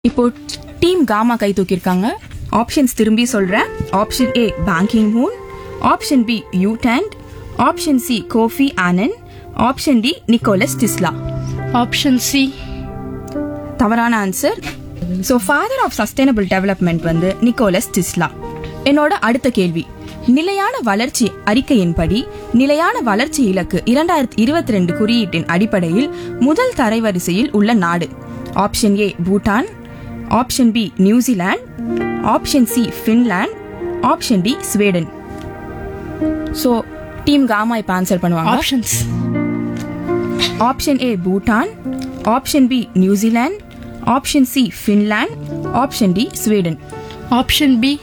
இப்போ team gamma கை தூக்கியிருக்காங்க ஆப்ஷன்ஸ் திரும்பி சொல்றேன் option A Ban Ki moon option B U Thant option C Kofi Annan option D Nicholas Tesla option C தவறான answer so father of sustainable development வந்து Nicholas Tesla என்னோட அடுத்த கேள்வி நிலையான வளர்ச்சி அறிக்கையின்படி நிலையான வளர்ச்சி இலக்கு இரண்டாயிரத்தி இருபத்தி ரெண்டு குறியீட்டின் அடிப்படையில் முதல் தரைவரிசையில் உள்ள நாடு option A Bhutan option B New Zealand option C Finland option D Sweden so team gamma இப்போ ஆன்சர் பண்ணுவாங்க options option A Bhutan option B New Zealand option C Finland option D Sweden option B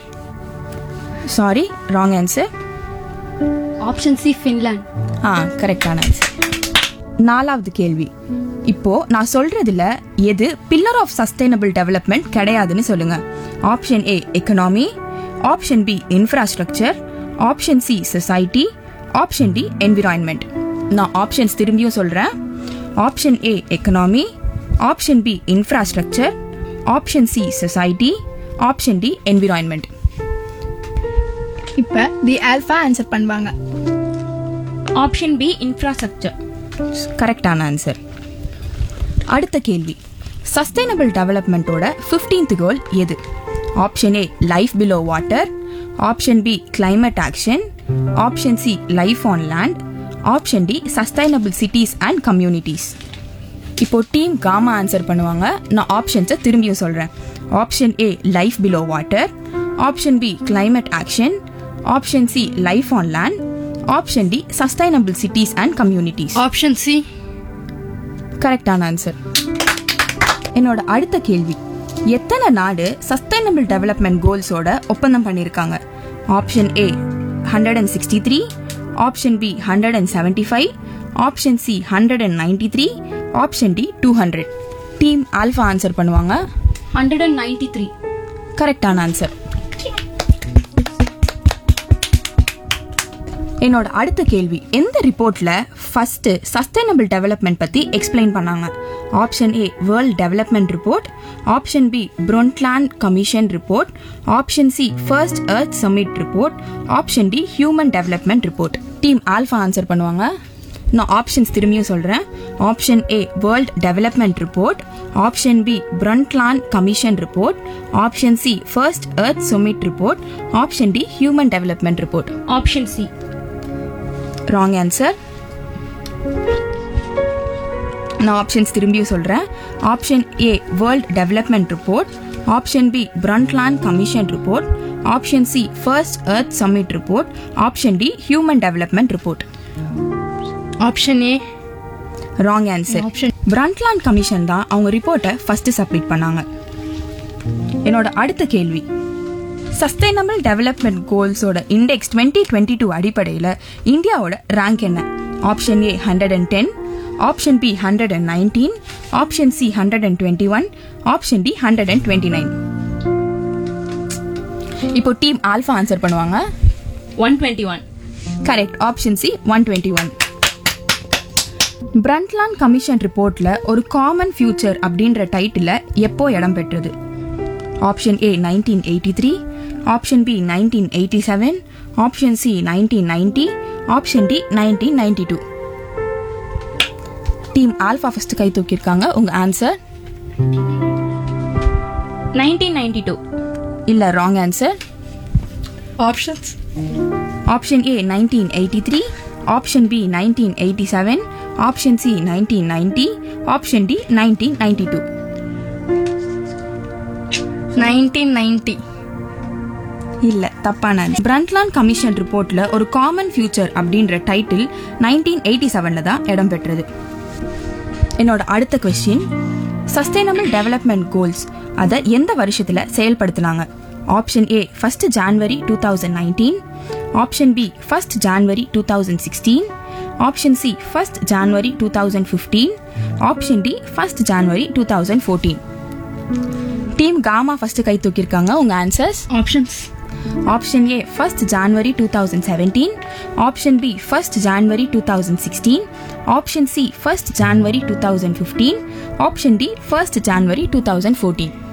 sorry wrong answer option C Finland ஆ கரெக்டான answer நாலாவது கேள்வி இப்போ நான் சொல்றதுல எது பில்லர் ஆஃப் சஸ்டைனபிள் டெவலப்மெண்ட் கிடையாதுன்னு சொல்லுங்க option A economy option B infrastructure option C society option D environment நான் ஆப்ஷன்ஸ் திரும்பியும் சொல்றேன் option A economy option B infrastructure option C society option D environment இப்போ தி ஆல்ஃபா ஆன்சர் பண்ணுவாங்க option B infrastructure கரெக்டான answer அடுத்த கேள்வி sustainable டெவலப்மெண்ட்டோட 15th goal எது option A life below water option B climate action option C life on land option D sustainable cities and communities இப்போ team gamma answer பண்ணுவாங்க நான் ஆப்ஷன்ஸை திரும்பியும் சொல்றேன் option A life below water option B climate action option C life on land option D sustainable cities and communities option C கரெக்டான answer என்னோட அடுத்த கேள்வி எத்தனை நாடு சஸ்டைனபிள் டெவலப்மெண்ட் கோல்ஸோட ஒப்பந்தம் பண்ணியிருக்காங்க option A hundred and sixty three option B hundred and seventy five option C hundred and ninety three option D two hundred team alpha answer பண்ணுவாங்க ஹண்ட்ரட் அண்ட் நைன்டி த்ரீ கரெக்டான answer என்னோட அடுத்த கேள்வி எந்த ரிப்போர்ட்ல ஃபர்ஸ்ட் சஸ்டைனபிள் டெவலப்மெண்ட் பத்தி explain பண்ணாங்க option A world development report option B Brundtland commission report option C first earth summit report option D human development report team alpha answer பண்ணுவாங்க நான் ஆப்ஷன்ஸ் திரும்பியும் சொல்றேன் option A world development report option B Brundtland commission report option C first earth summit report option D human development report option C wrong answer நான் options திரும்பியும் சொல்றேன் option A world development report option B Brundtland commission report option C first earth summit report option D human development report option A wrong answer Option. Brundtland commission தான் அவங்க ரிப்போர்ட்டை first submit பண்ணாங்க என்னோட அடுத்த கேள்வி sustainable development கோல்ஸோட index twenty twenty two அடிப்படையில் இந்தியாவோட ரேங்க் என்ன option A hundred and ten option B hundred and nineteen option C hundred and twenty one option D hundred and twenty nine இப்போ team alpha answer பண்ணுவாங்க one twenty one correct option C one twenty one Brundtland commission ரிப்போர்ட்ல ஒரு common future அப்படின்ற title எப்போ இடம் பெற்றது option A nineteen eighty three option B nineteen eighty seven option C nineteen ninety option D nineteen ninety two team alpha first கை தூக்கியிருக்காங்க உங்க answer nineteen ninety two இல்ல wrong answer options option A nineteen eighty three option B nineteen eighty seven option C nineteen ninety option D nineteen ninety two nineteen ninety இல்ல தப்பான Brundtland commission ரிப்போர்ட்ல ஒரு common future அப்படின்ற title nineteen eighty செவன்ல தான் இடம் பெற்றது என்னோட அடுத்த கொஸ்டின் சஸ்டைனபிள் டெவலப்மெண்ட் கோல்ஸ் அதை எந்த வருஷத்துல செயல்படுத்தினாங்க option A first January two thousand nineteen option B first January two thousand sixteen option C first January two thousand fifteen option D first January two thousand fourteen team gamma first கை தூக்கியிருக்காங்க உங்க answers options option A first January two thousand seventeen option B first January two thousand sixteen option C first January two thousand fifteen option D first January two thousand fourteen